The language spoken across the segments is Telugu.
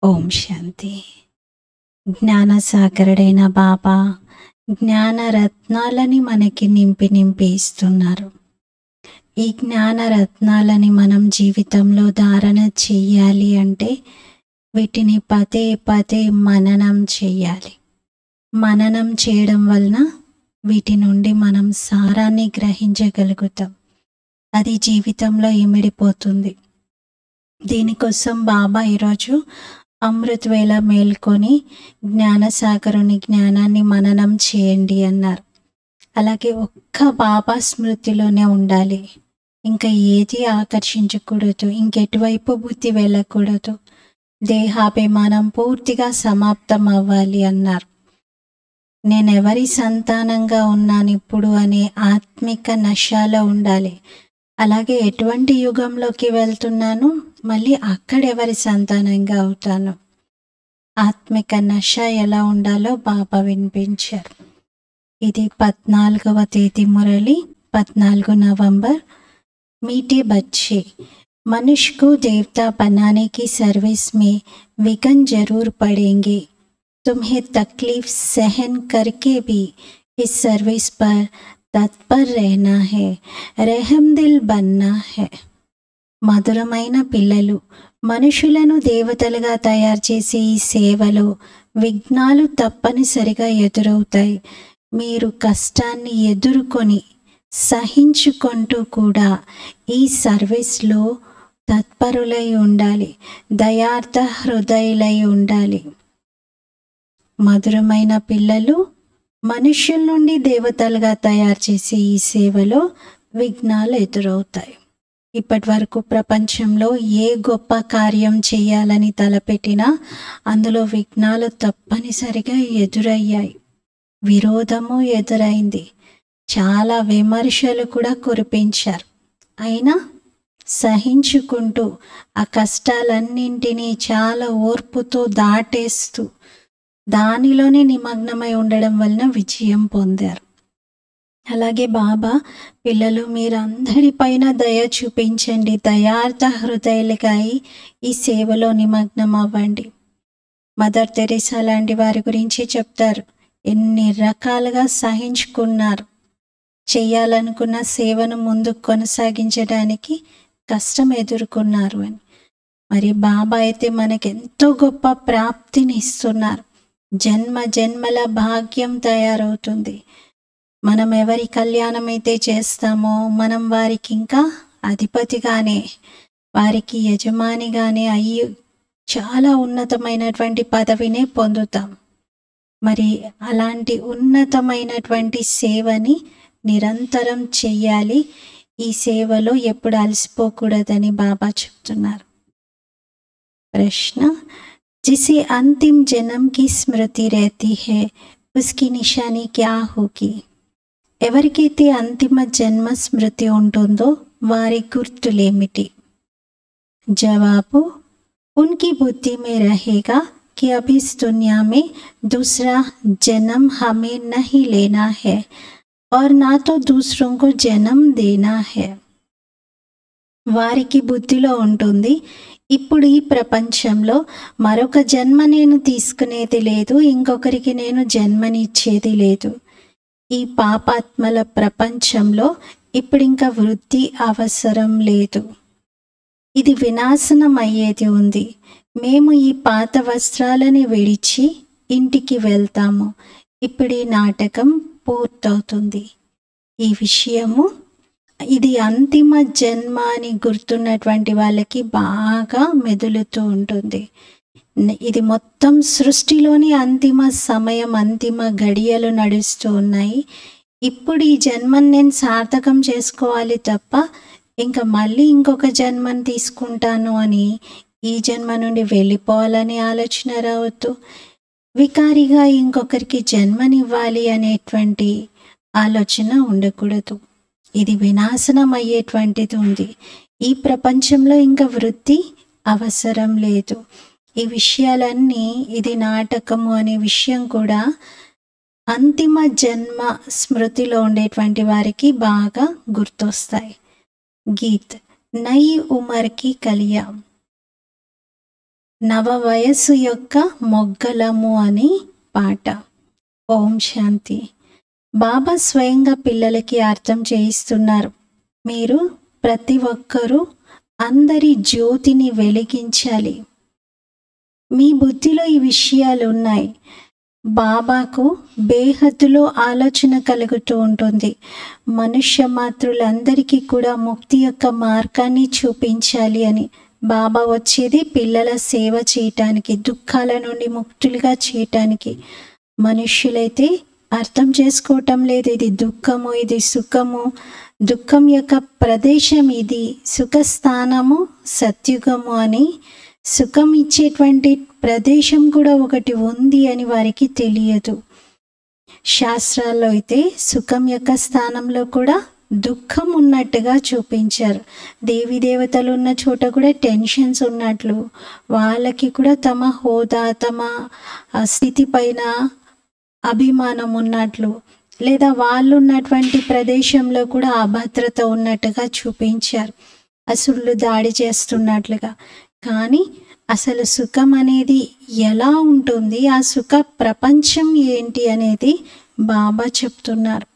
ఓం శాంతి జ్ఞానసాగరుడైన బాబా జ్ఞాన రత్నాలని మనకి నింపి నింపి ఇస్తున్నారు ఈ జ్ఞాన రత్నాలని మనం జీవితంలో ధారణ చెయ్యాలి అంటే వీటిని పదే పదే మననం చెయ్యాలి మననం చేయడం వలన వీటి నుండి మనం సారాన్ని గ్రహించగలుగుతాం అది జీవితంలో ఇమిడిపోతుంది దీనికోసం బాబా ఈరోజు అమృత్ వేళ మేల్కొని జ్ఞానసాగరుని జ్ఞానాన్ని మననం చేయండి అన్నారు అలాగే ఒక్క బాబా స్మృతిలోనే ఉండాలి ఇంకా ఏది ఆకర్షించకూడదు ఇంకెటువైపు బుద్ధి వెళ్ళకూడదు దేహాభిమానం పూర్తిగా సమాప్తం అవ్వాలి అన్నారు నేనెవరి సంతానంగా ఉన్నాను ఇప్పుడు అనే ఆత్మిక నశాలో ఉండాలి అలాగే ఎటువంటి యుగంలోకి వెళ్తున్నాను మళ్ళీ అక్కడెవరి సంతానంగా అవుతాను ఆత్మిక నశ ఎలా ఉండాలో బాబా వినిపించారు ఇది పద్నాలుగవ తేదీ మురళి పద్నాలుగు నవంబర్ मीठे बच्चे मनुष्य को देवता बनाने की सर्विस में विघन जरूर पड़ेंगे तुम्हें तकलीफ सहन करके भी इस सर्विस पर तत्पर रहना है रहम दिल बनना है మధురమైన పిల్లలు మనుషులను దేవతలుగా తయారు చేసే ఈ సేవలో విఘ్నాలు తప్పనిసరిగా ఎదురవుతాయి మీరు కష్టాన్ని ఎదుర్కొని సహించుకుంటూ కూడా ఈ సర్వీస్లో తత్పరులై ఉండాలి దయార్థ హృదయులై ఉండాలి మధురమైన పిల్లలు మనుష్యుల నుండి దేవతలుగా తయారు చేసే ఈ సేవలో విఘ్నాలు ఎదురవుతాయి ఇప్పటి వరకు ప్రపంచంలో ఏ గొప్ప కార్యం చేయాలని తలపెట్టినా అందులో విఘ్నాలు తప్పనిసరిగా ఎదురయ్యాయి విరోధము ఎదురైంది చాలా విమర్శలు కూడా కురిపించారు అయినా సహించుకుంటూ ఆ కష్టాలన్నింటినీ చాలా ఓర్పుతో దాటేస్తూ దానిలోనే నిమగ్నమై ఉండడం వలన విజయం పొందారు అలాగే బాబా పిల్లలు మీరందరిపైన దయ చూపించండి దయార్థ హృదయాలుగా ఈ సేవలో నిమగ్నం అవ్వండి మదర్ తెరీసా లాంటి వారి గురించి చెప్తారు ఎన్ని రకాలుగా సహించుకున్నారు చేయాలనుకున్న సేవను ముందుకు కొనసాగించడానికి కష్టం ఎదుర్కొన్నారు అని మరి బాబా అయితే మనకెంతో గొప్ప ప్రాప్తిని ఇస్తున్నారు జన్మ జన్మల భాగ్యం తయారవుతుంది మనం ఎవరి కళ్యాణం అయితే చేస్తామో మనం వారికి ఇంకా అధిపతిగానే వారికి యజమానిగానే అయ్యి చాలా ఉన్నతమైనటువంటి పదవినే పొందుతాం మరి అలాంటి ఉన్నతమైనటువంటి సేవని నిరంతరం చెయ్యాలి ఈ సేవలో ఎప్పుడు అలసిపోకూడదని బాబా చెప్తున్నారు ప్రశ్న जिसे अंतिम जन्म की स्मृति रहती है उसकी निशानी क्या होगी ఎవరికైతే అంతిమ జన్మ స్మృతి ఉంటుందో వారి గుర్తులేమిటి జవాబు उनकी बुद्धि में रहेगा कि अब इस दुनिया में दूसरा जन्म हमें नहीं लेना है और ना तो दूसरों को जन्म देना है వారికి బుద్ధిలో ఉంటుంది ఇప్పుడు ఈ ప్రపంచంలో మరొక జన్మ నేను తీసుకునేది లేదు ఇంకొకరికి నేను జన్మనిచ్చేది లేదు ఈ పాపాత్మల ప్రపంచంలో ఇప్పుడు ఇంకా వృద్ధి అవసరం లేదు ఇది వినాశనం అయ్యేది ఉంది మేము ఈ పాత వస్త్రాలని విడిచి ఇంటికి వెళ్తాము ఇప్పుడు ఈ నాటకం పూర్తవుతుంది ఈ విషయము ఇది అంతిమ జన్మ అని గుర్తున్నటువంటి వాళ్ళకి బాగా మెదులుతూ ఉంటుంది ఇది మొత్తం సృష్టిలోని అంతిమ సమయం అంతిమ గడియలు నడుస్తూ ఉన్నాయి ఇప్పుడు ఈ జన్మని నేను సార్థకం చేసుకోవాలి తప్ప ఇంకా మళ్ళీ ఇంకొక జన్మని తీసుకుంటాను అని ఈ జన్మ నుండి వెళ్ళిపోవాలని ఆలోచన రావద్దు వికారిగా ఇంకొకరికి జన్మనివ్వాలి అనేటువంటి ఆలోచన ఉండకూడదు ఇది వినాశనం అయ్యేటువంటిది ఉంది ఈ ప్రపంచంలో ఇంకా వృద్ధి అవసరం లేదు ఈ విషయాలన్నీ ఇది నాటకము అనే విషయం కూడా అంతిమ జన్మ స్మృతిలో ఉండేటువంటి వారికి బాగా గుర్తొస్తాయి గీత్ నయి ఉమర్కి కలియా నవ వయస్సు యొక్క మొగ్గలము అని పాట ఓం శాంతి బాబా స్వయంగా పిల్లలకి అర్థం చేయిస్తున్నారు మీరు ప్రతి ఒక్కరూ అందరి జ్యోతిని వెలిగించాలి మీ బుద్ధిలో ఈ విషయాలు ఉన్నాయి బాబాకు బేహద్దులో ఆలోచన కలుగుతూ ఉంటుంది మనుష్య మాతృలందరికీ కూడా ముక్తి యొక్క మార్గాన్ని చూపించాలి అని బాబా వచ్చేది పిల్లల సేవ చేయటానికి దుఃఖాల నుండి ముక్తులుగా చేయటానికి మనుష్యులైతే అర్థం చేసుకోవటం లేదు ఇది దుఃఖము ఇది సుఖము దుఃఖం యొక్క ప్రదేశం ఇది సుఖస్థానము సత్యుగము అని సుఖం ఇచ్చేటువంటి ప్రదేశం కూడా ఒకటి ఉంది అని వారికి తెలియదు శాస్త్రాల్లో అయితే సుఖం యొక్క స్థానంలో కూడా దుఃఖం ఉన్నట్టుగా చూపించారు దేవి దేవతలు ఉన్న చోట కూడా టెన్షన్స్ ఉన్నట్లు వాళ్ళకి కూడా తమ హోదా తమ ఆ, స్థితి పైన అభిమానం ఉన్నట్లు లేదా వాళ్ళు ఉన్నటువంటి ప్రదేశంలో కూడా అభద్రత ఉన్నట్టుగా చూపించారు అసురులు దాడి చేస్తున్నట్లుగా కానీ అసలు సుఖం అనేది ఎలా ఉంటుంది ఆ సుఖ ప్రపంచం ఏంటి అనేది బాబా చెప్తున్నారు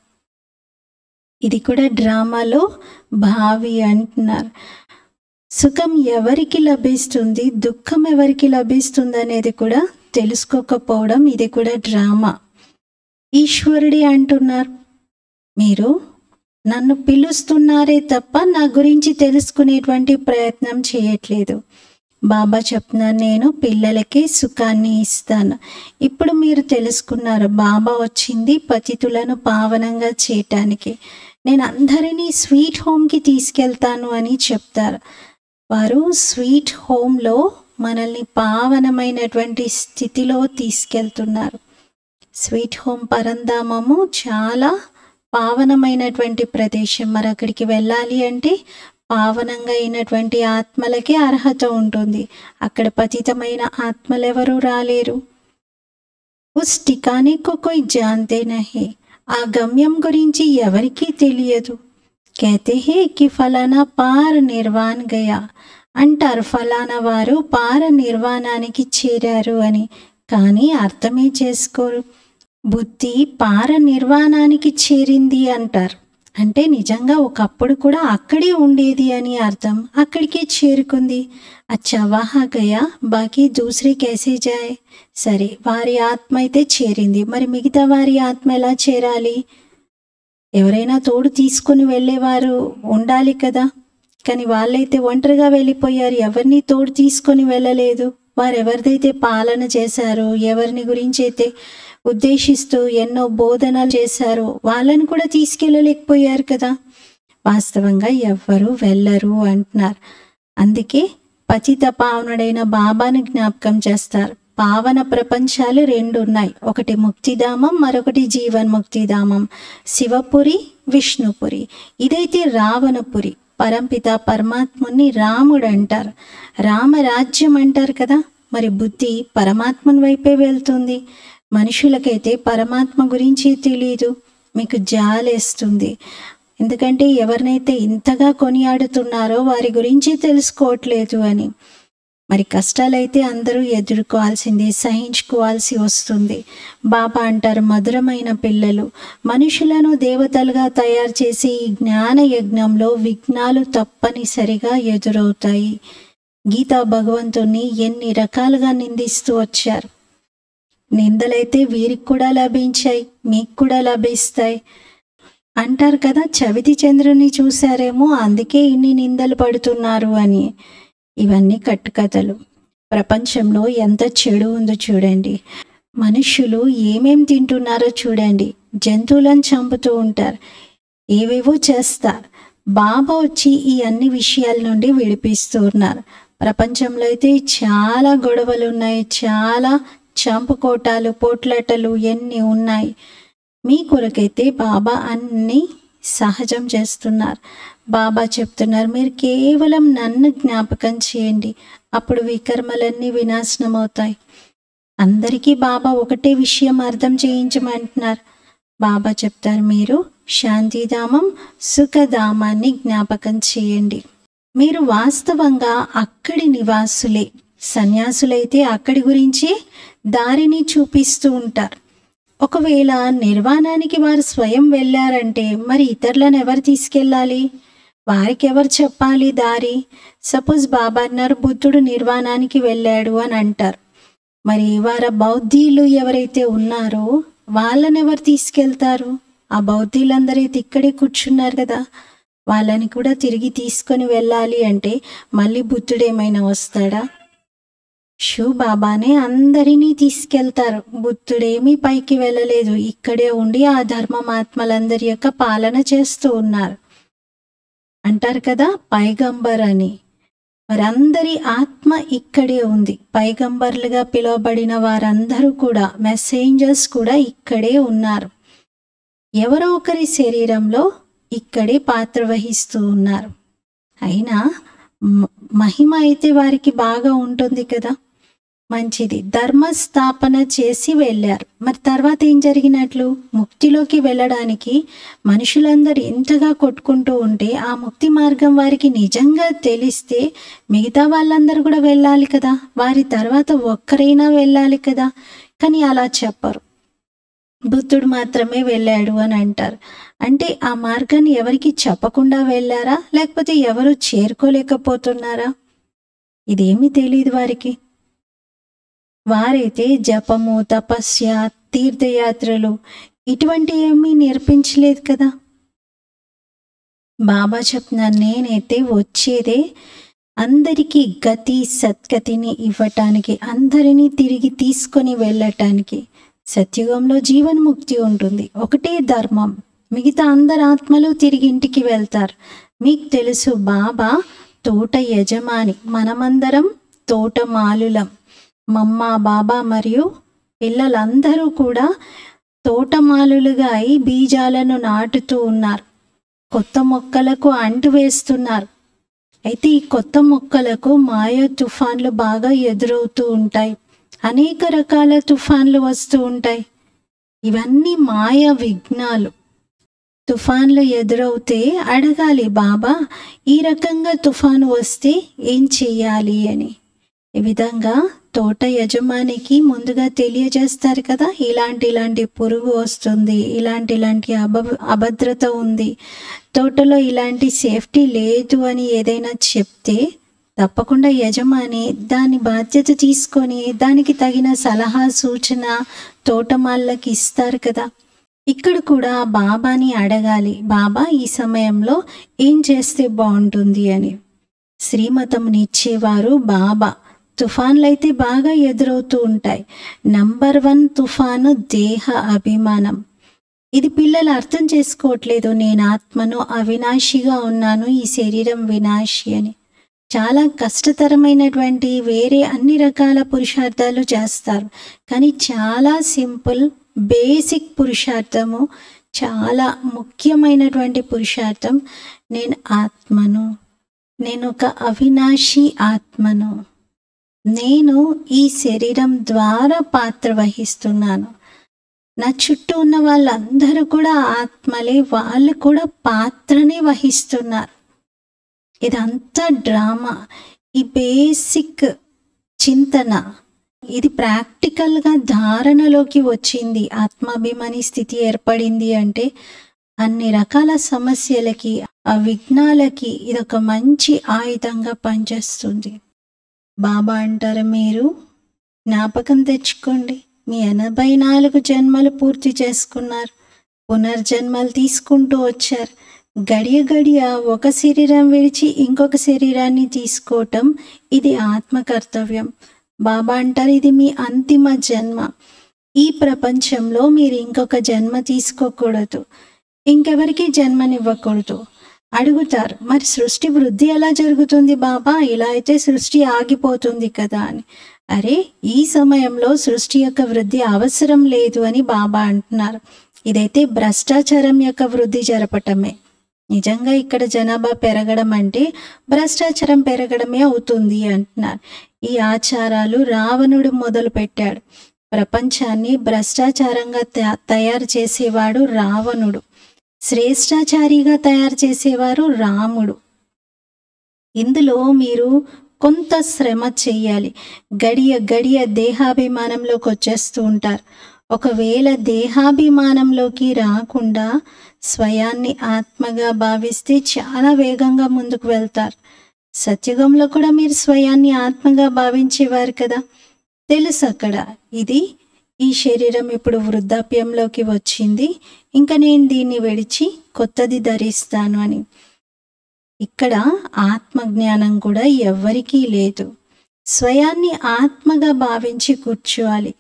ఇది కూడా డ్రామాలో భావి అంటున్నారు సుఖం ఎవరికి లభిస్తుంది దుఃఖం ఎవరికి లభిస్తుంది అనేది కూడా తెలుసుకోకపోవడం ఇది కూడా డ్రామా ఈశ్వరుడి అంటున్నారు మీరు నన్ను పిలుస్తున్నారే తప్ప నా గురించి తెలుసుకునేటువంటి ప్రయత్నం చేయట్లేదు బాబా చెప్తున్నారు నేను పిల్లలకి సుఖాన్ని ఇస్తాను ఇప్పుడు మీరు తెలుసుకున్నారు బాబా వచ్చింది పతితులను పావనంగా చేయటానికి నేను అందరినీ స్వీట్ హోమ్కి తీసుకెళ్తాను అని చెప్తారు వారు స్వీట్ హోమ్లో మనల్ని పావనమైనటువంటి స్థితిలో తీసుకెళ్తున్నారు స్వీట్ హోమ్ పరంధామము చాలా పావనమైనటువంటి ప్రదేశం మరి అక్కడికి వెళ్ళాలి అంటే పావనంగా అయినటువంటి ఆత్మలకే అర్హత ఉంటుంది అక్కడ పతితమైన ఆత్మలు ఎవరు రాలేరు ఉస్ టికానే కో కోయి జాంతే నహి ఆ గమ్యం గురించి ఎవరికీ తెలియదు कहते हैं कि ఫలానా పార నిర్వాణ్ గయా అంటారు ఫలానా వారు పార నిర్వాణానికి చేరారు అని కానీ అర్థమే చేసుకోరు బుద్ధి పార నిర్వాణానికి చేరింది అంటారు అంటే నిజంగా ఒకప్పుడు కూడా అక్కడే ఉండేది అని అర్థం అక్కడికే చేరుకుంది అచ్చా వహా గయా బాకీ దూసరి కేసే జాయ్ సరే వారి ఆత్మ అయితే చేరింది మరి మిగతా వారి ఆత్మ ఎలా చేరాలి ఎవరైనా తోడు తీసుకుని వెళ్ళేవారు ఉండాలి కదా కానీ వాళ్ళైతే ఒంటరిగా వెళ్ళిపోయారు ఎవరిని తోడు తీసుకొని వెళ్ళలేదు వారు ఎవరిదైతే పాలన చేశారో ఎవరిని గురించి అయితే ఉద్దేశిస్తూ ఎన్నో బోధనలు చేశారో వాళ్ళని కూడా తీసుకెళ్ళలేకపోయారు కదా వాస్తవంగా ఎవ్వరూ వెళ్ళరు అంటున్నారు అందుకే పతిత పావనుడైన బాబాను జ్ఞాపకం చేస్తారు పావన ప్రపంచాలు రెండు ఉన్నాయి ఒకటి ముక్తిధామం మరొకటి జీవన్ముక్తిధామం శివపురి విష్ణుపురి ఇదైతే రావణపురి పరంపిత పరమాత్ముని రాముడు అంటారు రామరాజ్యం అంటారు కదా మరి బుద్ధి పరమాత్మని వైపే వెళ్తుంది మనుషులకైతే పరమాత్మ గురించి తెలియదు మీకు జాలేస్తుంది ఎందుకంటే ఎవరినైతే ఇంతగా కొనియాడుతున్నారో వారి గురించి తెలుసుకోవట్లేదు అని మరి కష్టాలైతే అందరూ ఎదుర్కోవాల్సింది సహించుకోవాల్సి వస్తుంది బాబా అంటారు మధురమైన పిల్లలు మనుషులను దేవతలుగా తయారు చేసే ఈ జ్ఞాన యజ్ఞంలో విఘ్నాలు తప్పనిసరిగా ఎదురవుతాయి గీతా భగవంతుణ్ణి ఎన్ని రకాలుగా నిందిస్తూ వచ్చారు నిందలైతే వీరికి కూడా లభించాయి మీకు కూడా లభిస్తాయి అంటారు కదా చవితి చంద్రుని చూశారేమో అందుకే ఇన్ని నిందలు పడుతున్నారు అని ఇవన్నీ కట్టుకథలు ప్రపంచంలో ఎంత చెడు ఉందో చూడండి మనుషులు ఏమేం తింటున్నారో చూడండి జంతువులను చంపుతూ ఉంటారు ఏవేవో చేస్తారు బాబా వచ్చి ఈ అన్ని విషయాల నుండి విడిపిస్తూ ఉన్నారు ప్రపంచంలో అయితే చాలా గొడవలు ఉన్నాయి చాలా చంపుకోటాలు పోట్లాటలు ఎన్ని ఉన్నాయి మీ కొరకైతే బాబా అన్ని సహజం చేస్తున్నారు బాబా చెప్తున్నారు మీరు కేవలం నన్ను జ్ఞాపకం చేయండి అప్పుడు వికర్మలన్నీ వినాశనం అవుతాయి అందరికీ బాబా ఒకటే విషయం అర్థం చేయించమంటున్నారు బాబా చెప్తారు మీరు శాంతిధామం సుఖధామాన్ని జ్ఞాపకం చేయండి మీరు వాస్తవంగా అక్కడి నివాసులే సన్యాసులైతే అక్కడి గురించి దారిని చూపిస్తూ ఉంటారు ఒకవేళ నిర్వాణానికి వారు స్వయం వెళ్ళారంటే మరి ఇతరులను ఎవరు తీసుకెళ్ళాలి వారికి ఎవరు చెప్పాలి దారి సపోజ్ బాబా అన్నారు బుద్ధుడు నిర్వాణానికి వెళ్ళాడు అని అంటారు మరి వారు బౌద్ధీలు ఎవరైతే ఉన్నారో వాళ్ళని ఎవరు తీసుకెళ్తారు ఆ బౌద్ధీలందరైతే ఇక్కడే కూర్చున్నారు కదా వాళ్ళని కూడా తిరిగి తీసుకొని వెళ్ళాలి అంటే మళ్ళీ బుద్ధుడు ఏమైనా వస్తాడా షూ బాబానే అందరినీ తీసుకెళ్తారు బుద్ధుడేమీ పైకి వెళ్ళలేదు ఇక్కడే ఉండి ఆ ధర్మమాత్మలందరి యొక్క పాలన చేస్తూ ఉన్నారు అంటారు కదా పైగంబర్ అని మరి అందరి ఆత్మ ఇక్కడే ఉంది పైగంబర్లుగా పిలువబడిన వారందరూ కూడా మెసేంజర్స్ కూడా ఇక్కడే ఉన్నారు ఎవరో ఒకరి శరీరంలో ఇక్కడే పాత్ర వహిస్తూ ఉన్నారు అయినా మ- మహిమ అయితే వారికి బాగా ఉంటుంది కదా మంచిది ధర్మస్థాపన చేసి వెళ్ళారు మరి తర్వాత ఏం జరిగినట్లు ముక్తిలోకి వెళ్ళడానికి మనుషులందరూ ఎంతగా కొట్టుకుంటూ ఉంటే ఆ ముక్తి మార్గం వారికి నిజంగా తెలిస్తే మిగతా వాళ్ళందరూ కూడా వెళ్ళాలి కదా వారి తర్వాత ఒక్కరైనా వెళ్ళాలి కదా కానీ అలా చెప్పరు బుద్ధుడు మాత్రమే వెళ్ళాడు అని అంటారు అంటే ఆ మార్గాన్ని ఎవరికి చెప్పకుండా వెళ్ళారా లేకపోతే ఎవరు చేరుకోలేకపోతున్నారా ఇదేమీ తెలియదు వారికి వారైతే జపము తపస్య తీర్థయాత్రలు ఇటువంటి ఏమీ నేర్పించలేదు కదా బాబా చెప్తున్నారు నేనైతే వచ్చేదే అందరికీ గతి సద్గతిని ఇవ్వటానికి అందరినీ తిరిగి తీసుకొని వెళ్ళటానికి సత్యుగంలో జీవన్ముక్తి ఉంటుంది ఒకటే ధర్మం మిగతా అందరు ఆత్మలు తిరిగి ఇంటికి వెళ్తారు మీకు తెలుసు బాబా తోట యజమాని మనమందరం తోటమాలులం మమ్మ బాబా మరియు పిల్లలందరూ కూడా తోటమాలులుగా అయి బీజాలను నాటుతూ ఉన్నారు కొత్త మొక్కలకు అంటు వేస్తున్నారు అయితే ఈ కొత్త మొక్కలకు మాయ తుఫాన్లు బాగా ఎదురవుతూ ఉంటాయి అనేక రకాల తుఫాన్లు వస్తూ ఉంటాయి ఇవన్నీ మాయ విఘ్నాలు తుఫాన్లు ఎదురవుతే అడగాలి బాబా ఈ రకంగా తుఫాను వస్తే ఏం చెయ్యాలి అని ఈ విధంగా తోట యజమానికి ముందుగా తెలియజేస్తారు కదా ఇలాంటి ఇలాంటి పురుగు వస్తుంది ఇలాంటి ఇలాంటి అభ అభద్రత ఉంది తోటలో ఇలాంటి సేఫ్టీ లేదు అని ఏదైనా చెప్తే తప్పకుండా యజమాని దాని బాధ్యత తీసుకొని దానికి తగిన సలహా సూచన తోటమాళ్ళకి ఇస్తారు కదా ఇక్కడ కూడా బాబాని అడగాలి బాబా ఈ సమయంలో ఏం చేస్తే బాగుంటుంది అని శ్రీమతంనిచ్చేవారు బాబా తుఫాన్లు అయితే బాగా ఎదురవుతూ ఉంటాయి నంబర్ వన్ తుఫాను దేహ అభిమానం ఇది పిల్లలు అర్థం చేసుకోవట్లేదు నేను ఆత్మను అవినాశిగా ఉన్నాను ఈ శరీరం వినాశి అని చాలా కష్టతరమైనటువంటి వేరే అన్ని రకాల పురుషార్థాలు చేస్తారు కానీ చాలా సింపుల్ బేసిక్ పురుషార్థము చాలా ముఖ్యమైనటువంటి పురుషార్థం నేను ఆత్మను నేను ఒక అవినాశి ఆత్మను నేను ఈ శరీరం ద్వారా పాత్ర వహిస్తున్నాను నా చుట్టూ ఉన్న వాళ్ళందరూ కూడా ఆత్మలే వాళ్ళు కూడా పాత్రని వహిస్తున్నారు ఇదంతా డ్రామా ఈ బేసిక్ చింతన ఇది ప్రాక్టికల్గా ధారణలోకి వచ్చింది ఆత్మాభిమాని స్థితి ఏర్పడింది అంటే అన్ని రకాల సమస్యలకి ఆ విఘ్నాలకి ఇదొక మంచి ఆయుధంగా పనిచేస్తుంది బాబా అంటారు మీరు జ్ఞాపకం తెచ్చుకోండి మీ ఎనభై నాలుగు జన్మలు పూర్తి చేసుకున్నారు పునర్జన్మలు తీసుకుంటూ వచ్చారు గడియ గడియ ఒక శరీరం విడిచి ఇంకొక శరీరాన్ని తీసుకోవటం ఇది ఆత్మ కర్తవ్యం బాబా అంటారు ఇది మీ అంతిమ జన్మ ఈ ప్రపంచంలో మీరు ఇంకొక జన్మ తీసుకోకూడదు ఇంకెవరికి జన్మనివ్వకూడదు అడుగుతారు మరి సృష్టి వృద్ధి ఎలా జరుగుతుంది బాబా ఇలా అయితే సృష్టి ఆగిపోతుంది కదా అని అరే ఈ సమయంలో సృష్టి యొక్క వృద్ధి అవసరం లేదు అని బాబా అంటున్నారు ఇదైతే భ్రష్టాచారం యొక్క వృద్ధి జరపటమే నిజంగా ఇక్కడ జనాభా పెరగడం అంటే భ్రష్టాచారం పెరగడమే అవుతుంది అంటున్నారు ఈ ఆచారాలు రావణుడు మొదలు పెట్టాడు ప్రపంచాన్ని భ్రష్టాచారంగా త- తయారు చేసేవాడు రావణుడు శ్రేష్టాచారిగా తయారు చేసేవారు రాముడు ఇందులో మీరు కొంత శ్రమ చెయ్యాలి గడియ గడియ దేహాభిమానంలోకి వచ్చేస్తూ ఉంటారు ఒకవేళ దేహాభిమానంలోకి రాకుండా స్వయాన్ని ఆత్మగా భావిస్తే చాలా వేగంగా ముందుకు వెళ్తారు సత్యుగంలో కూడా మీరు స్వయాన్ని ఆత్మగా భావించేవారు కదా తెలుసు అక్కడ ఇది ఈ శరీరం ఇప్పుడు వృద్ధాప్యంలోకి వచ్చింది ఇంకా నేను దీన్ని విడిచి కొత్తది ధరిస్తాను అని ఇక్కడ ఆత్మజ్ఞానం కూడా ఎవ్వరికీ లేదు స్వయాన్ని ఆత్మగా భావించి కూర్చోవాలి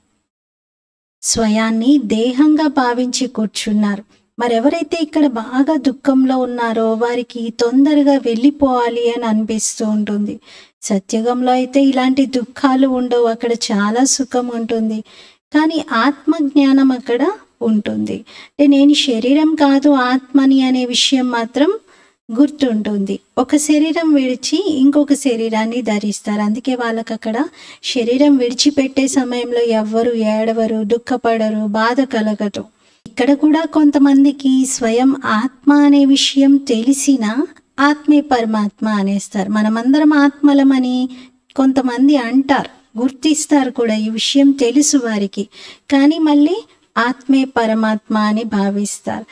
స్వయాన్ని దేహంగా భావించి కూర్చున్నారు మరెవరైతే ఇక్కడ బాగా దుఃఖంలో ఉన్నారో వారికి తొందరగా వెళ్ళిపోవాలి అని అనిపిస్తూ ఉంటుంది సత్యుగంలో అయితే ఇలాంటి దుఃఖాలు ఉండవు అక్కడ చాలా సుఖం ఉంటుంది కానీ ఆత్మ జ్ఞానం అక్కడ ఉంటుంది అంటే నేను శరీరం కాదు ఆత్మని అనే విషయం మాత్రం గుర్తుంటుంది ఒక శరీరం విడిచి ఇంకొక శరీరాన్ని ధరిస్తారు అందుకే వాళ్ళకి అక్కడ శరీరం విడిచిపెట్టే సమయంలో ఎవ్వరు ఏడవరు దుఃఖపడరు బాధ కలగదు ఇక్కడ కూడా కొంతమందికి స్వయం ఆత్మ అనే విషయం తెలిసినా ఆత్మే పరమాత్మ అనేస్తారు మనమందరం ఆత్మలమని కొంతమంది అంటారు గుర్తిస్తారు కూడా ఈ విషయం తెలుసు వారికి కానీ మళ్ళీ ఆత్మే పరమాత్మ అని భావిస్తారు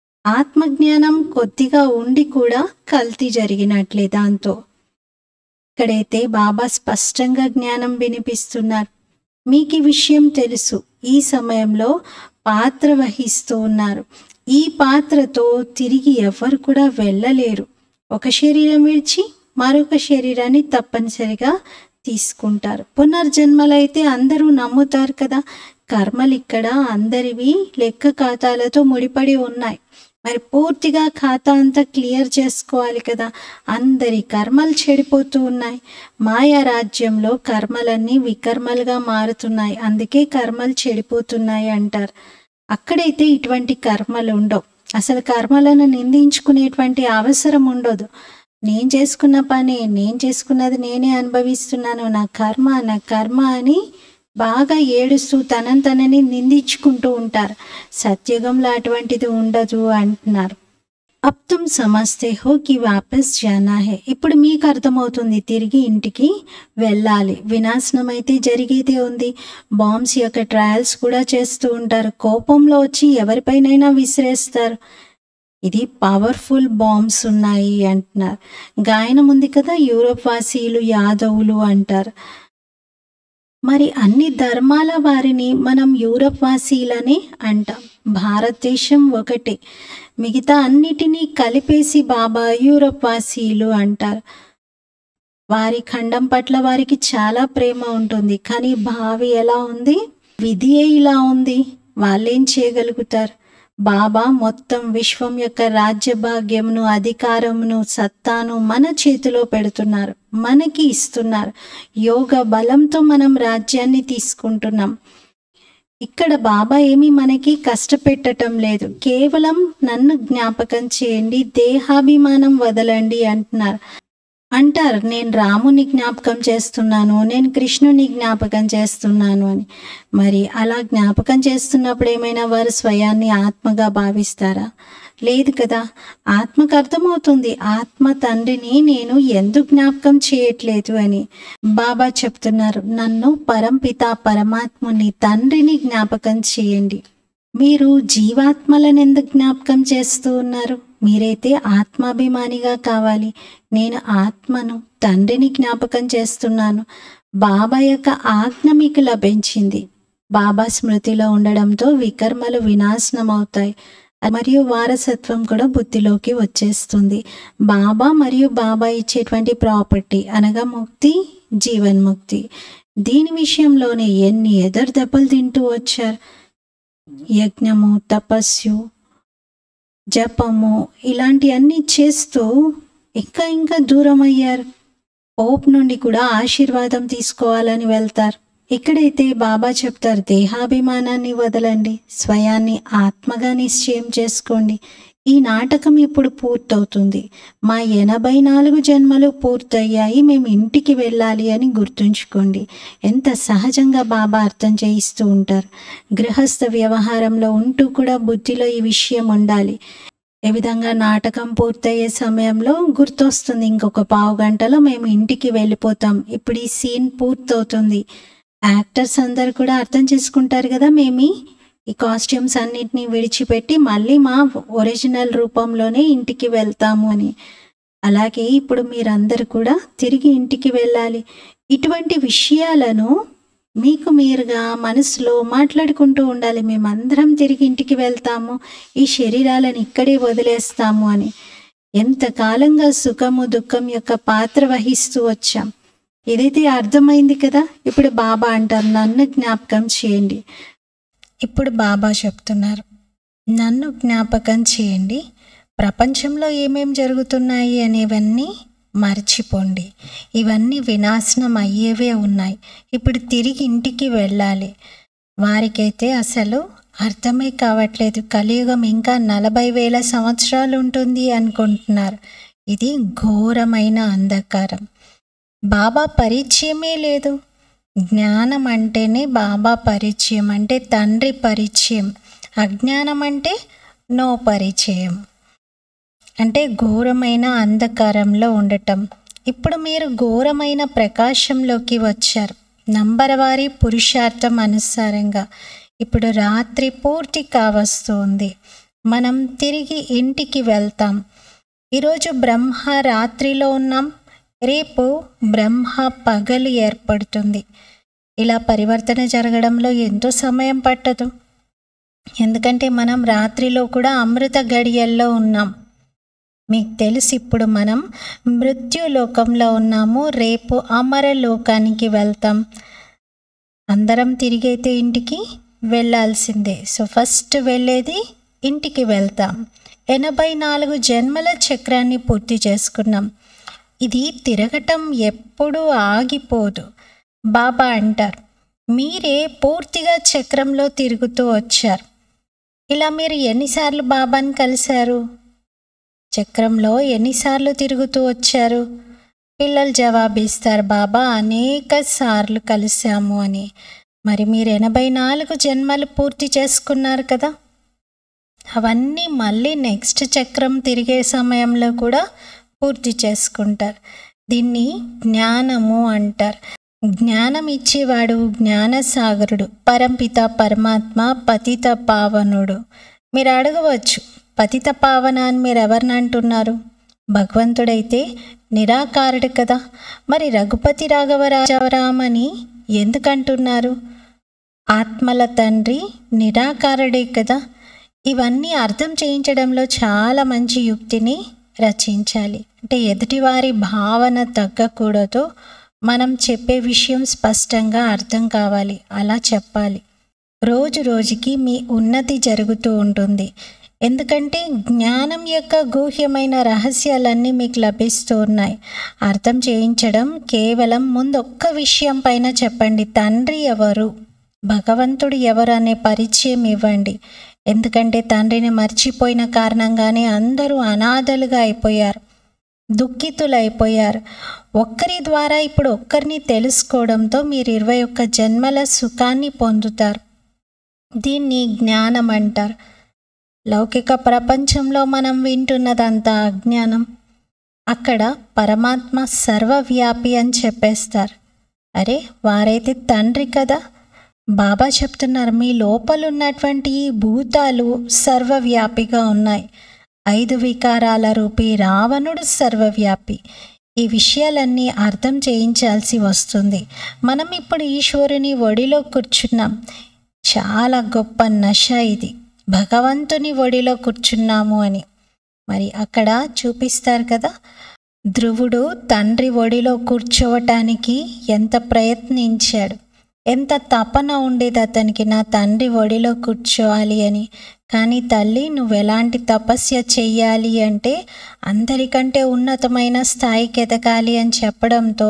ఆత్మజ్ఞానం కొద్దిగా ఉండి కూడా కల్తీ జరిగినట్లే దాంతో ఇక్కడైతే బాబా స్పష్టంగా జ్ఞానం వినిపిస్తున్నారు మీకు ఈ విషయం తెలుసు ఈ సమయంలో పాత్ర వహిస్తూ ఉన్నారు ఈ పాత్రతో తిరిగి ఎవరు కూడా వెళ్ళలేరు ఒక శరీరం విడిచి మరొక శరీరాన్ని తప్పనిసరిగా తీసుకుంటారు పునర్జన్మలైతే అందరూ నమ్ముతారు కదా కర్మలు ఇక్కడ అందరివి లెక్క ఖాతాలతో ముడిపడి ఉన్నాయి మరి పూర్తిగా ఖాతా అంతా క్లియర్ చేసుకోవాలి కదా అందరి కర్మలు చెడిపోతూ ఉన్నాయి మాయా రాజ్యంలో కర్మలన్నీ వికర్మలుగా మారుతున్నాయి అందుకే కర్మలు చెడిపోతున్నాయి అంటారు అక్కడైతే ఇటువంటి కర్మలు ఉండవు అసలు కర్మలను నిందించుకునేటువంటి అవసరం ఉండదు నేను చేసుకున్న పని నేను చేసుకున్నది నేనే అనుభవిస్తున్నాను నా కర్మ నా కర్మ అని బాగా ఏడుస్తూ తనని తనని నిందించుకుంటూ ఉంటారు సత్యుగంలో అటువంటిది ఉండదు అంటున్నారు అబ్ తుమ్ సమస్తే హో కి వాపస్ జానా హే ఇప్పుడు మీకు అర్థమవుతుంది తిరిగి ఇంటికి వెళ్ళాలి వినాశనం అయితే జరిగేదే ఉంది బాంబ్స్ యొక్క ట్రయల్స్ కూడా చేస్తూ ఉంటారు కోపంలో వచ్చి ఎవరిపైనైనా విసిరేస్తారు ఇది పవర్ఫుల్ బాంబ్స్ ఉన్నాయి అంటున్నారు గాయనం ఉంది కదా యూరోప్ వాసీయులు యాదవులు అంటారు మరి అన్ని ధర్మాల వారిని మనం యూరప్ వాసీలని అంటాం భారతదేశం ఒకటే మిగతా అన్నిటినీ కలిపేసి బాబా యూరప్ వాసీయులు అంటారు వారి ఖండం పట్ల వారికి చాలా ప్రేమ ఉంటుంది కానీ భావి ఎలా ఉంది విధియే ఇలా ఉంది వాళ్ళేం చేయగలుగుతారు బాబా మొత్తం విశ్వం యొక్క రాజ్య భాగ్యమును అధికారమును సత్తాను మన చేతిలో పెడుతున్నారు మనకి ఇస్తున్నారు యోగ బలంతో మనం రాజ్యాన్ని తీసుకుంటున్నాం ఇక్కడ బాబా ఏమి మనకి కష్టపెట్టటం లేదు కేవలం నన్ను జ్ఞాపకం చేయండి దేహాభిమానం వదలండి అంటున్నారు అంటారు నేను రాముని జ్ఞాపకం చేస్తున్నాను నేను కృష్ణుని జ్ఞాపకం చేస్తున్నాను అని మరి అలా జ్ఞాపకం చేస్తున్నప్పుడు ఏమైనా వారు స్వయాన్ని ఆత్మగా భావిస్తారా లేదు కదా ఆత్మకు అర్థమవుతుంది ఆత్మ తండ్రిని నేను ఎందుకు జ్ఞాపకం చేయట్లేదు అని బాబా చెప్తున్నారు నన్ను పరంపిత పరమాత్ముని తండ్రిని జ్ఞాపకం చేయండి మీరు జీవాత్మలను ఎందుకు జ్ఞాపకం చేస్తూ ఉన్నారు మీరైతే ఆత్మాభిమానిగా కావాలి నేను ఆత్మను తండ్రిని జ్ఞాపకం చేస్తున్నాను బాబా యొక్క ఆజ్ఞ మీకు లభించింది బాబా స్మృతిలో ఉండడంతో వికర్మలు వినాశనం అవుతాయి మరియు వారసత్వం కూడా బుద్ధిలోకి వచ్చేస్తుంది బాబా మరియు బాబా ఇచ్చేటువంటి ప్రాపర్టీ అనగా ముక్తి జీవన్ముక్తి దీని విషయంలోనే ఎన్ని ఎదురు దెబ్బలు తింటూ వచ్చారు యజ్ఞము తపస్సు జపము ఇలాంటివన్నీ చేస్తూ ఇంకా ఇంకా దూరం అయ్యారు పోప్ నుండి కూడా ఆశీర్వాదం తీసుకోవాలని వెళ్తారు ఇక్కడైతే బాబా చెప్తారు దేహాభిమానాన్ని వదలండి స్వయాన్ని ఆత్మగా నిశ్చయం చేసుకోండి ఈ నాటకం ఇప్పుడు పూర్తవుతుంది మా ఎనభై నాలుగు జన్మలు పూర్తయ్యాయి మేము ఇంటికి వెళ్ళాలి అని గుర్తుంచుకోండి ఎంత సహజంగా బాబా అర్థం చేయిస్తూ ఉంటారు గృహస్థ వ్యవహారంలో ఉంటూ కూడా బుద్ధిలో ఈ విషయం ఉండాలి ఏ విధంగా నాటకం పూర్తయ్యే సమయంలో గుర్తొస్తుంది ఇంకొక పావు గంటలో మేము ఇంటికి వెళ్ళిపోతాం ఇప్పుడు ఈ సీన్ పూర్తవుతుంది యాక్టర్స్ అందరు కూడా అర్థం చేసుకుంటారు కదా మేము ఈ కాస్ట్యూమ్స్ అన్నిటిని విడిచిపెట్టి మళ్ళీ మా ఒరిజినల్ రూపంలోనే ఇంటికి వెళ్తాము అని అలాగే ఇప్పుడు మీరందరూ కూడా తిరిగి ఇంటికి వెళ్ళాలి ఇటువంటి విషయాలను మీకు మీరుగా మనసులో మాట్లాడుకుంటూ ఉండాలి మేమందరం తిరిగి ఇంటికి వెళ్తాము ఈ శరీరాలను ఇక్కడే వదిలేస్తాము అని ఎంతకాలంగా సుఖము దుఃఖం యొక్క పాత్ర వహిస్తూ వచ్చాం ఇదైతే అర్థమైంది కదా ఇప్పుడు బాబా అంటారు నన్ను జ్ఞాపకం చేయండి ఇప్పుడు బాబా చెప్తున్నారు నన్ను జ్ఞాపకం చేయండి ప్రపంచంలో ఏమేం జరుగుతున్నాయి అనేవన్నీ మర్చిపోండి ఇవన్నీ వినాశనం అయ్యేవే ఉన్నాయి ఇప్పుడు తిరిగి ఇంటికి వెళ్ళాలి వారికైతే అసలు అర్థమే కావట్లేదు కలియుగం ఇంకా నలభై వేల సంవత్సరాలు ఉంటుంది అనుకుంటున్నారు ఇది ఘోరమైన అంధకారం బాబా పరిచయమే లేదు జ్ఞానం అంటేనే బాబా పరిచయం అంటే తండ్రి పరిచయం అజ్ఞానం అంటే నో పరిచయం అంటే ఘోరమైన అంధకారంలో ఉండటం ఇప్పుడు మీరు ఘోరమైన ప్రకాశంలోకి వచ్చారు నంబర్ వారి పురుషార్థం అనుసారంగా ఇప్పుడు రాత్రి పూర్తి కావస్తుంది మనం తిరిగి ఇంటికి వెళ్తాం ఈరోజు బ్రహ్మ రాత్రిలో ఉన్నాం రేపు బ్రహ్మ పగలు ఏర్పడుతుంది ఇలా పరివర్తన జరగడంలో ఎంతో సమయం పట్టదు ఎందుకంటే మనం రాత్రిలో కూడా అమృత గడియల్లో ఉన్నాం మీకు తెలుసు ఇప్పుడు మనం మృత్యులోకంలో ఉన్నాము రేపు అమర లోకానికి వెళ్తాం అందరం తిరిగైతే ఇంటికి వెళ్ళాల్సిందే సో ఫస్ట్ వెళ్ళేది ఇంటికి వెళ్తాం ఎనభై నాలుగు జన్మల చక్రాన్ని పూర్తి చేసుకున్నాం ఇది తిరగటం ఎప్పుడూ ఆగిపోదు బాబా అంటారు మీరే పూర్తిగా చక్రంలో తిరుగుతూ వచ్చారు ఇలా మీరు ఎన్నిసార్లు బాబాని కలిశారు చక్రంలో ఎన్నిసార్లు తిరుగుతూ వచ్చారు పిల్లలు జవాబిస్తారు బాబా అనేక సార్లు కలిశాము అని మరి మీరు ఎనభై నాలుగు జన్మలు పూర్తి చేసుకున్నారు కదా అవన్నీ మళ్ళీ నెక్స్ట్ చక్రం తిరిగే సమయంలో కూడా పూర్తి చేసుకుంటారు దీన్ని జ్ఞానము అంటారు జ్ఞానం ఇచ్చేవాడు జ్ఞానసాగరుడు పరంపిత పరమాత్మ పతిత పావనుడు మీరు అడగవచ్చు పతిత పావన అని మీరు ఎవరిని అంటున్నారు భగవంతుడైతే నిరాకారుడు కదా మరి రఘుపతి రాఘవరాజవరామని ఎందుకంటున్నారు ఆత్మల తండ్రి నిరాకారుడే కదా ఇవన్నీ అర్థం చేయించడంలో చాలా మంచి యుక్తిని రచించాలి అంటే ఎదుటివారి భావన తగ్గకూడదు మనం చెప్పే విషయం స్పష్టంగా అర్థం కావాలి అలా చెప్పాలి రోజు రోజుకి మీ ఉన్నతి జరుగుతూ ఉంటుంది ఎందుకంటే జ్ఞానం యొక్క గూహ్యమైన రహస్యాలన్నీ మీకు లభిస్తూ ఉన్నాయి అర్థం చేయించడం కేవలం ముందు ఒక్క విషయం పైన చెప్పండి తండ్రి ఎవరు భగవంతుడు ఎవరు అనే పరిచయం ఇవ్వండి ఎందుకంటే తండ్రిని మర్చిపోయిన కారణంగానే అందరూ అనాథలుగా అయిపోయారు దుఃఖితులు అయిపోయారు ఒక్కరి ద్వారా ఇప్పుడు ఒక్కరిని తెలుసుకోవడంతో మీరు ఇరవై ఒక్క జన్మల సుఖాన్ని పొందుతారు దీన్ని జ్ఞానం అంటారు లౌకిక ప్రపంచంలో మనం వింటున్నదంతా అజ్ఞానం అక్కడ పరమాత్మ సర్వవ్యాపి అని చెప్పేస్తారు అరే వారైతే తండ్రి కదా బాబా చెప్తున్నారు మీ లోపల ఉన్నటువంటి ఈ భూతాలు సర్వవ్యాపిగా ఉన్నాయి ఐదు వికారాల రూపి రావణుడు సర్వవ్యాపి ఈ విషయాలన్నీ అర్థం చేయించాల్సి వస్తుంది మనం ఇప్పుడు ఈశ్వరుని ఒడిలో కూర్చున్నాం చాలా గొప్ప నశ ఇది భగవంతుని ఒడిలో కూర్చున్నాము అని మరి అక్కడ చూపిస్తారు కదా ధ్రువుడు తండ్రి ఒడిలో కూర్చోవటానికి ఎంత ప్రయత్నించాడు ఎంత తపన ఉండేది అతనికి నా తండ్రి ఒడిలో కూర్చోవాలి అని కానీ తల్లి నువ్వు ఎలాంటి తపస్య చెయ్యాలి అంటే అందరికంటే ఉన్నతమైన స్థాయికి ఎదగాలి అని చెప్పడంతో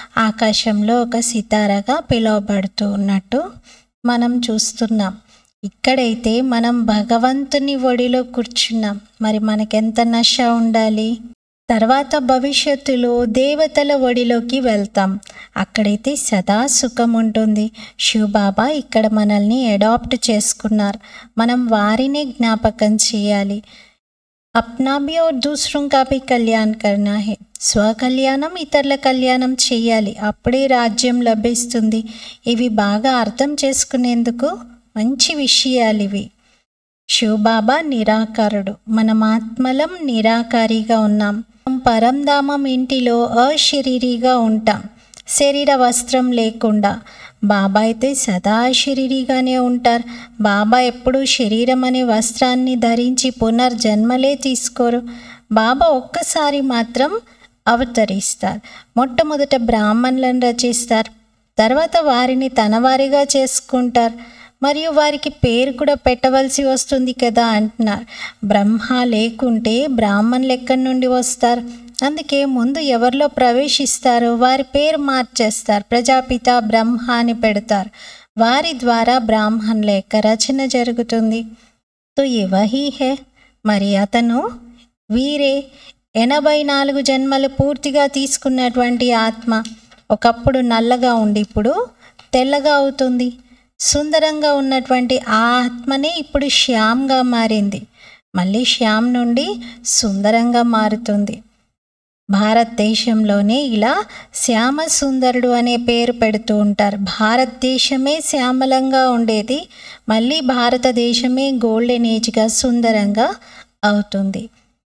ఆకాశంలో ఒక సితారగా పిలువబడుతూ ఉన్నట్టు మనం చూస్తున్నాం ఇక్కడైతే మనం భగవంతుని ఒడిలో కూర్చున్నాం మరి మనకెంత నశ ఉండాలి తర్వాత భవిష్యత్తులో దేవతల ఒడిలోకి వెళ్తాం అక్కడైతే సదా సుఖం ఉంటుంది శివబాబా ఇక్కడ మనల్ని అడాప్ట్ చేసుకున్నారు మనం వారినే జ్ఞాపకం చేయాలి अपना भी और दूसरों का भी कल्याण करना है స్వకల్యాణం ఇతరుల కళ్యాణం చేయాలి అప్పుడే రాజ్యం లభిస్తుంది ఇవి బాగా అర్థం చేసుకునేందుకు మంచి విషయాలు ఇవి శివబాబా నిరాకారుడు మనం ఆత్మలం నిరాకారిగా ఉన్నాం పరంధామం ఇంటిలో అశరీరిగా ఉంటాం శరీర వస్త్రం లేకుండా బాబా అయితే సదా శరీరిగానే ఉంటారు బాబా ఎప్పుడూ శరీరం అనే వస్త్రాన్ని ధరించి పునర్జన్మలే తీసుకోరు బాబా ఒక్కసారి మాత్రం అవతరిస్తారు మొట్టమొదట బ్రాహ్మణులను రచిస్తారు తర్వాత వారిని తనవారిగా చేసుకుంటారు మరియు వారికి పేరు కూడా పెట్టవలసి వస్తుంది కదా అంటున్నారు బ్రహ్మ లేకుంటే బ్రాహ్మణులు ఎక్కడి నుండి వస్తారు అందుకే ముందు ఎవరిలో ప్రవేశిస్తారో వారి పేరు మార్చేస్తారు ప్రజాపిత బ్రహ్మ అని పెడతారు వారి ద్వారా బ్రాహ్మణుల యొక్క రచన జరుగుతుంది తో వహీ హే మరి అతను వీరే ఎనభై నాలుగు జన్మలు పూర్తిగా తీసుకున్నటువంటి ఆత్మ ఒకప్పుడు నల్లగా ఉండి ఇప్పుడు తెల్లగా అవుతుంది సుందరంగా ఉన్నటువంటి ఆ ఆత్మనే ఇప్పుడు శ్యామ్గా మారింది మళ్ళీ శ్యామ్ నుండి సుందరంగా మారుతుంది భారతదేశంలోనే ఇలా శ్యామ సుందరుడు అనే పేరు పెడుతూ ఉంటారు భారతదేశమే శ్యామలంగా ఉండేది మళ్ళీ భారతదేశమే గోల్డెన్ ఏజ్గా సుందరంగా అవుతుంది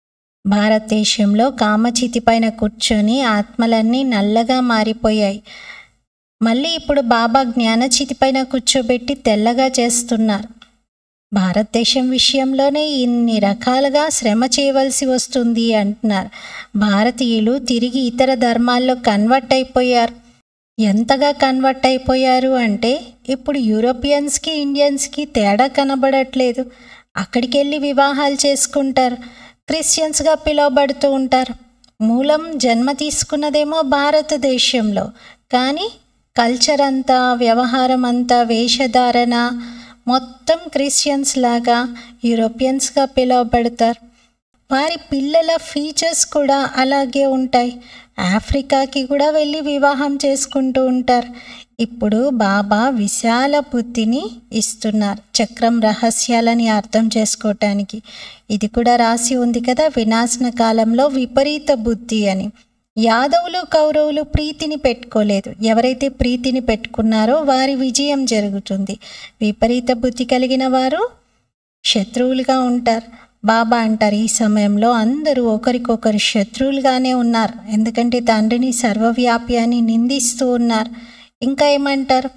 భారతదేశంలో కామచితి పైన కూర్చొని ఆత్మలన్నీ నల్లగా మారిపోయాయి మళ్ళీ ఇప్పుడు బాబా జ్ఞానచితి పైన కూర్చోబెట్టి తెల్లగా చేస్తున్నారు భారతదేశం విషయంలోనే ఇన్ని రకాలుగా శ్రమ చేయవలసి వస్తుంది అంటున్నారు భారతీయులు తిరిగి ఇతర ధర్మాల్లో కన్వర్ట్ అయిపోయారు ఎంతగా కన్వర్ట్ అయిపోయారు అంటే ఇప్పుడు యూరోపియన్స్కి ఇండియన్స్కి తేడా కనబడట్లేదు అక్కడికి వెళ్ళి వివాహాలు చేసుకుంటారు క్రిస్టియన్స్గా పిలువబడుతూ ఉంటారు మూలం జన్మ తీసుకున్నదేమో భారతదేశంలో కానీ కల్చర్ అంతా వ్యవహారం అంతా వేషధారణ మొత్తం క్రిస్టియన్స్ లాగా యూరోపియన్స్గా పిలువబడతారు వారి పిల్లల ఫీచర్స్ కూడా అలాగే ఉంటాయి ఆఫ్రికాకి కూడా వెళ్ళి వివాహం చేసుకుంటూ ఉంటారు ఇప్పుడు బాబా విశాల బుద్ధిని ఇస్తున్నారు చక్రం రహస్యాలని అర్థం చేసుకోవటానికి ఇది కూడా రాసి ఉంది కదా వినాశన కాలంలో విపరీత బుద్ధి అని యాదవులు కౌరవులు ప్రీతిని పెట్టుకోలేదు ఎవరైతే ప్రీతిని పెట్టుకున్నారో వారి విజయం జరుగుతుంది విపరీత బుద్ధి కలిగిన వారు శత్రువులుగా ఉంటారు బాబా అంటారు ఈ సమయంలో అందరూ ఒకరికొకరు శత్రువులుగానే ఉన్నారు ఎందుకంటే తండ్రిని సర్వవ్యాపి అని నిందిస్తూ ఉన్నారు ఇంకా ఏమంటారు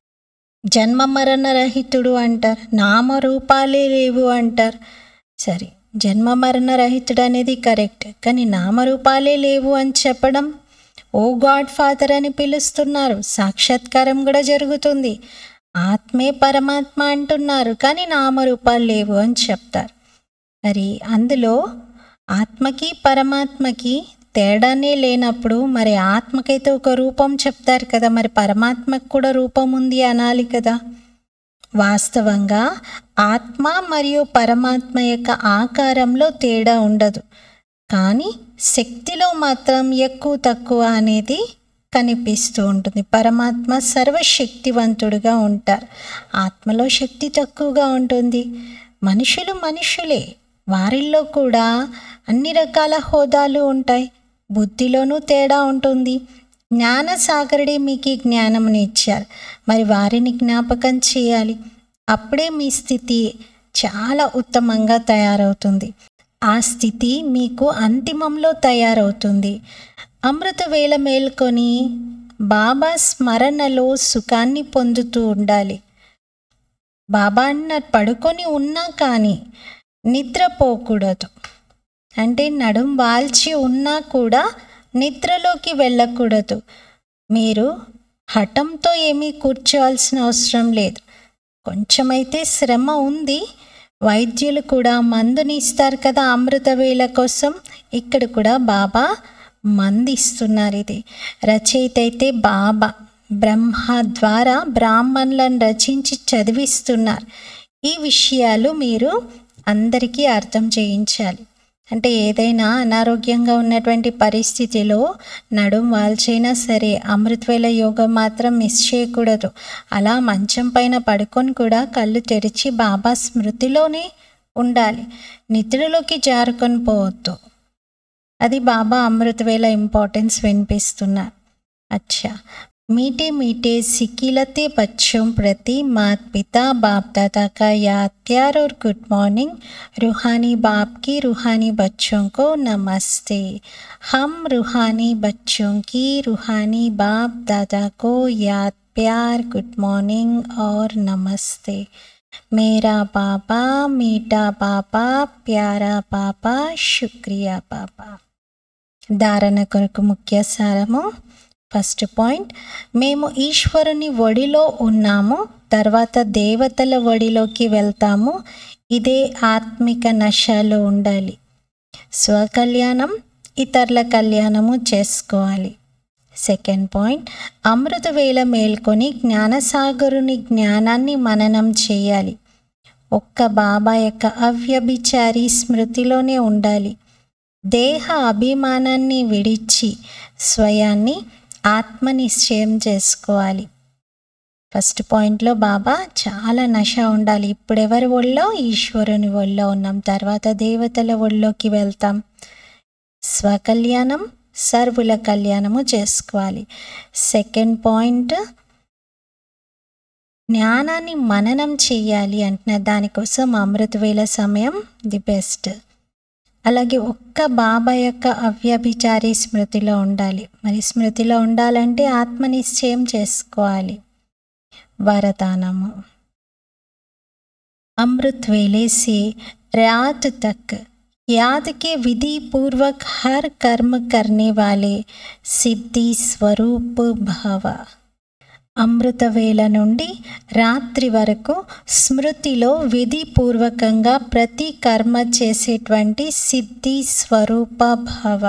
జన్మ మరణ రహితుడు అంటారు నామరూపాలే లేవు అంటారు సరే జన్మ మరణ రహితుడు అనేది కరెక్ట్ కానీ నామరూపాలే లేవు అని చెప్పడం ఓ గాడ్ ఫాదర్ అని పిలుస్తున్నారు సాక్షాత్కారం కూడా జరుగుతుంది ఆత్మే పరమాత్మ అంటున్నారు కానీ నామరూపాలు లేవు అని చెప్తారు మరి అందులో ఆత్మకి పరమాత్మకి తేడానే లేనప్పుడు మరి ఆత్మకైతే ఒక రూపం చెప్తారు కదా మరి పరమాత్మకు కూడా రూపం ఉంది అనాలి కదా వాస్తవంగా ఆత్మ మరియు పరమాత్మ యొక్క ఆకారంలో తేడా ఉండదు కానీ శక్తిలో మాత్రం ఎక్కువ తక్కువ అనేది కనిపిస్తూ ఉంటుంది పరమాత్మ సర్వశక్తివంతుడుగా ఉంటారు ఆత్మలో శక్తి తక్కువగా ఉంటుంది మనుషులు మనుషులే వారిల్లో కూడా అన్ని రకాల హోదాలు ఉంటాయి బుద్ధిలోనూ తేడా ఉంటుంది జ్ఞాన సాగరుడే మీకు ఈ జ్ఞానముని ఇచ్చారు మరి వారిని జ్ఞాపకం చేయాలి అప్పుడే మీ స్థితి చాలా ఉత్తమంగా తయారవుతుంది ఆ స్థితి మీకు అంతిమంలో తయారవుతుంది అమృత వేళ మేల్కొని బాబా స్మరణలో సుఖాన్ని పొందుతూ ఉండాలి బాబా అన్న పడుకొని ఉన్నా కానీ నిద్రపోకూడదు అంటే నడుం వాల్చి ఉన్నా కూడా నిద్రలోకి వెళ్ళకూడదు మీరు హఠంతో ఏమీ కూర్చోవాల్సిన అవసరం లేదు కొంచెమైతే శ్రమ ఉంది వైద్యులు కూడా మందుని ఇస్తారు కదా అమృత వేళ కోసం ఇక్కడ కూడా బాబా మందు ఇస్తున్నారు ఇది రచయిత అయితే బాబా బ్రహ్మ ద్వారా బ్రాహ్మణులను రచించి చదివిస్తున్నారు ఈ విషయాలు మీరు అందరికీ అర్థం చేయించాలి అంటే ఏదైనా అనారోగ్యంగా ఉన్నటువంటి పరిస్థితిలో నడుం వాల్చైనా సరే అమృతవేళ యోగం మాత్రం మిస్ చేయకూడదు అలా మంచం పైన పడుకొని కూడా కళ్ళు తెరిచి బాబా స్మృతిలోనే ఉండాలి నిద్రలోకి జారుకొని పోవద్దు అది బాబా అమృతవేళ ఇంపార్టెన్స్ వినిపిస్తున్నారు అచ్చా मीठे मीठे सिकिलते बच्चों प्रति माता पिता बाप दादा का याद प्यार और गुड मॉर्निंग रूहानी बाप की रूहानी बच्चों को नमस्ते हम रूहानी बच्चों की रूहानी बाप दादा को याद प्यार गुड मॉर्निंग और नमस्ते मेरा पापा मीठा पापा प्यारा पापा शुक्रिया पापा ధారణ కొరకు ముఖ్య సారము ఫస్ట్ పాయింట్ మేము ఈశ్వరుని ఒడిలో ఉన్నాము తర్వాత దేవతల ఒడిలోకి వెళ్తాము ఇదే ఆత్మిక నశలో ఉండాలి స్వకళ్యాణం ఇతరుల కళ్యాణము చేసుకోవాలి సెకండ్ పాయింట్ అమృత వేళ మేల్కొని జ్ఞానసాగరుని జ్ఞానాన్ని మననం చేయాలి ఒక్క బాబా యొక్క అవ్యభిచారి స్మృతిలోనే ఉండాలి దేహ అభిమానాన్ని విడిచి స్వయాన్ని ఆత్మ నిశ్చయం చేసుకోవాలి ఫస్ట్ పాయింట్లో బాబా చాలా నశ ఉండాలి ఇప్పుడు ఎవరి ఒళ్ళో ఈశ్వరుని ఒళ్ళో ఉన్నాం తర్వాత దేవతల ఒళ్ళోకి వెళ్తాం స్వకళ్యాణం సర్వుల కళ్యాణము చేసుకోవాలి సెకండ్ పాయింట్ జ్ఞానాన్ని మననం చేయాలి అంటున్న దానికోసం అమృతవేళ సమయం ది బెస్ట్ అలాగే ఒక్క బాబా యొక్క అవ్యభిచారి స్మృతిలో ఉండాలి మరి స్మృతిలో ఉండాలంటే ఆత్మ నిశ్చయం చేసుకోవాలి వరదానము अमृत वेले से रात तक याद के विधि पूर्वक हर कर्म करने वाले सिद्धि स्वरूप भव అమృత వేళ నుండి రాత్రి వరకు స్మృతిలో విధిపూర్వకంగా ప్రతి కర్మ చేసేటువంటి సిద్ధి స్వరూప భవ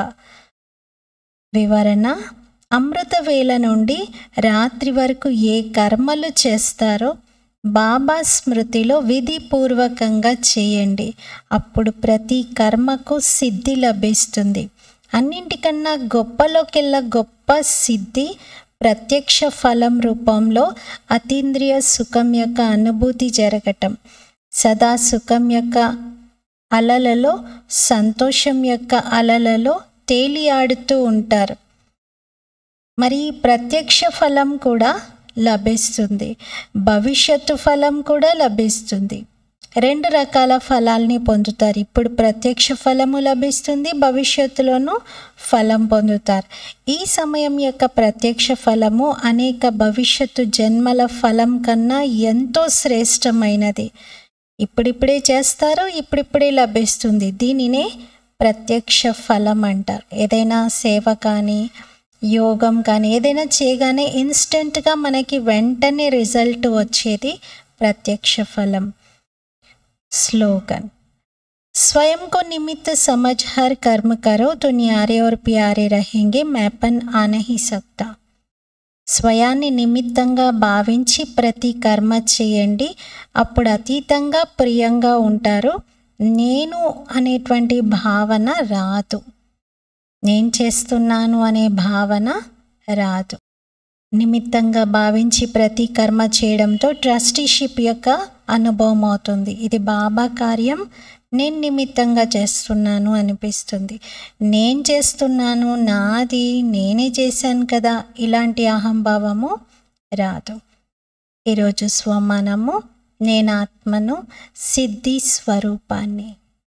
వివరణ అమృత వేళ నుండి రాత్రి వరకు ఏ కర్మలు చేస్తారో బాబా స్మృతిలో విధిపూర్వకంగా చేయండి అప్పుడు ప్రతి కర్మకు సిద్ధి లభిస్తుంది అన్నింటికన్నా గొప్పలోకెల్లా గొప్ప సిద్ధి ప్రత్యక్ష ఫలం రూపంలో అతీంద్రియ సుఖం యొక్క అనుభూతి జరగటం సదా సుఖం యొక్క అలలలో సంతోషం యొక్క అలలలో తేలియాడుతూ ఉంటారు మరి ఈ ప్రత్యక్ష ఫలం కూడా లభిస్తుంది భవిష్యత్తు ఫలం కూడా లభిస్తుంది రెండు రకాల ఫలాల్ని పొందుతారు ఇప్పుడు ప్రత్యక్ష ఫలము లభిస్తుంది భవిష్యత్తులోనూ ఫలం పొందుతారు ఈ సమయం యొక్క ప్రత్యక్ష ఫలము అనేక భవిష్యత్తు జన్మల ఫలం కన్నా ఎంతో శ్రేష్టమైనది ఇప్పుడిప్పుడే చేస్తారు ఇప్పుడిప్పుడే లభిస్తుంది దీనినే ప్రత్యక్ష ఫలం అంటారు ఏదైనా సేవ కానీ యోగం కానీ ఏదైనా చేయగానే ఇన్స్టెంట్గా మనకి వెంటనే రిజల్ట్ వచ్చేది ప్రత్యక్ష ఫలం स्लोगन स्वयं को निमित्त समझ हर कर्म करो तो न्यारे और प्यारे रहेंगे मैपन आ नहीं सकता స్వయాన్ని నిమిత్తంగా భావించి ప్రతి కర్మ చేయండి అప్పుడు అతీతంగా ప్రియంగా ఉంటారు నేను అనేటువంటి భావన రాదు నేను చేస్తున్నాను అనే భావన రాదు నిమిత్తంగా భావించి ప్రతి కర్మ చేయడంతో ట్రస్టీషిప్ యొక్క అనుభవం అవుతుంది ఇది బాబా కార్యం నేను నిమిత్తంగా చేస్తున్నాను అనిపిస్తుంది నేను చేస్తున్నాను నాది నేనే చేశాను కదా ఇలాంటి అహంభావము రాదు ఈరోజు స్వమానము నేను ఆత్మను సిద్ధి స్వరూపాన్ని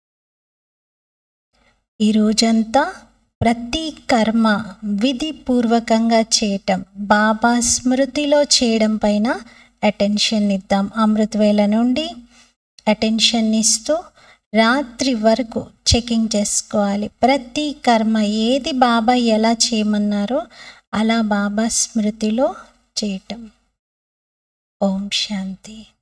ఈ రోజంతా ప్రతి కర్మ విధిపూర్వకంగా చేయటం బాబా స్మృతిలో చేయడం పైన అటెన్షన్ ఇద్దాం అమృతవేళ నుండి అటెన్షన్ ఇస్తూ రాత్రి వరకు చెకింగ్ చేసుకోవాలి ప్రతి కర్మ ఏది బాబా ఎలా చేయమన్నారో అలా బాబా స్మృతిలో చేయటం ఓం శాంతి